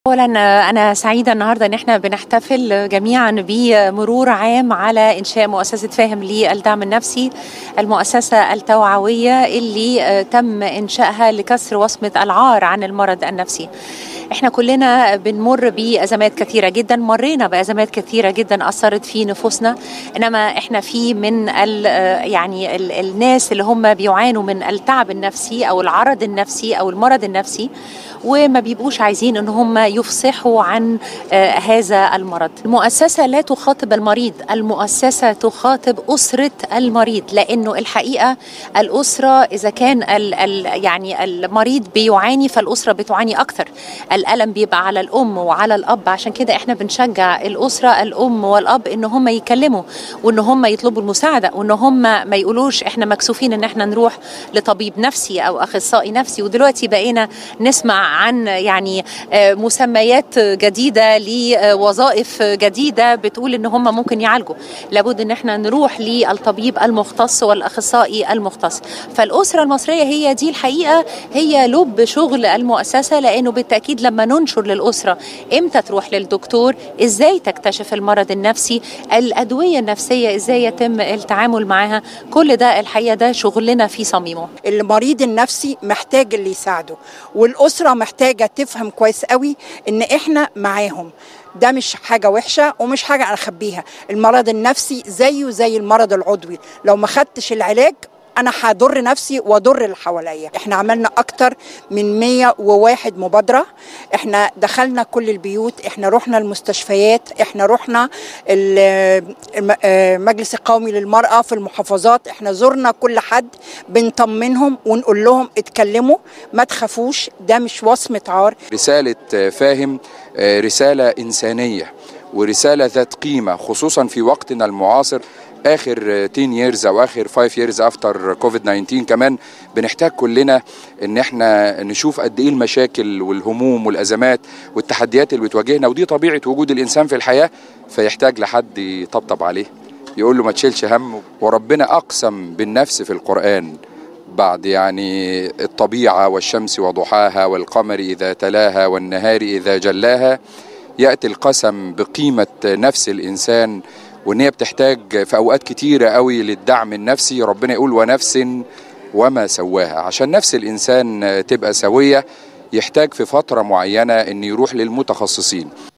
اولا انا سعيده النهارده ان احنا بنحتفل جميعا بمرور عام على انشاء مؤسسه فاهم للدعم النفسي المؤسسه التوعويه اللي تم انشائها لكسر وصمه العار عن المرض النفسي احنا كلنا بنمر بازمات كثيره جدا مرينا بازمات كثيره جدا اثرت في نفوسنا انما احنا في من ال يعني ال الناس اللي هم بيعانوا من التعب النفسي او العرض النفسي او المرض النفسي وما بيبقوش عايزين ان هم يفصحوا عن آه هذا المرض المؤسسة لا تخاطب المريض المؤسسة تخاطب أسرة المريض لأنه الحقيقة الأسرة إذا كان ال ال يعني المريض بيعاني فالأسرة بتعاني أكثر الألم بيبقى على الأم وعلى الأب عشان كده إحنا بنشجع الأسرة الأم والأب إن هم يكلموا وإن هم يطلبوا المساعدة وإن هم ما يقولوش إحنا مكسوفين إن إحنا نروح لطبيب نفسي أو أخصائي نفسي ودلوقتي بقينا نسمع عن يعني مسميات جديده لوظائف جديده بتقول ان هم ممكن يعالجوا لابد ان احنا نروح للطبيب المختص والاخصائي المختص فالاسره المصريه هي دي الحقيقه هي لب شغل المؤسسه لانه بالتاكيد لما ننشر للاسره امتى تروح للدكتور ازاي تكتشف المرض النفسي الادويه النفسيه ازاي يتم التعامل معها كل ده الحقيقه ده شغلنا في صميمه المريض النفسي محتاج اللي يساعده والاسره محتاجه تفهم كويس قوي ان احنا معاهم ده مش حاجه وحشه ومش حاجه اخبيها المرض النفسي زيه زي المرض العضوي لو ما خدتش العلاج انا هضر نفسي واضر اللي حواليا احنا عملنا اكتر من 101 مبادره احنا دخلنا كل البيوت احنا رحنا المستشفيات احنا رحنا المجلس القومي للمراه في المحافظات احنا زرنا كل حد بنطمنهم ونقول لهم اتكلموا ما تخافوش ده مش وصمه عار رساله فاهم رساله انسانيه ورساله ذات قيمه خصوصا في وقتنا المعاصر اخر 10 years او اخر 5 years افتر كوفيد 19 كمان بنحتاج كلنا ان احنا نشوف قد ايه المشاكل والهموم والازمات والتحديات اللي بتواجهنا ودي طبيعه وجود الانسان في الحياه فيحتاج لحد يطبطب عليه يقول له ما تشيلش هم وربنا اقسم بالنفس في القران بعد يعني الطبيعه والشمس وضحاها والقمر اذا تلاها والنهار اذا جلاها ياتي القسم بقيمه نفس الانسان وان هي بتحتاج في اوقات كتيره قوي للدعم النفسي ربنا يقول ونفس وما سواها عشان نفس الانسان تبقى سويه يحتاج في فتره معينه ان يروح للمتخصصين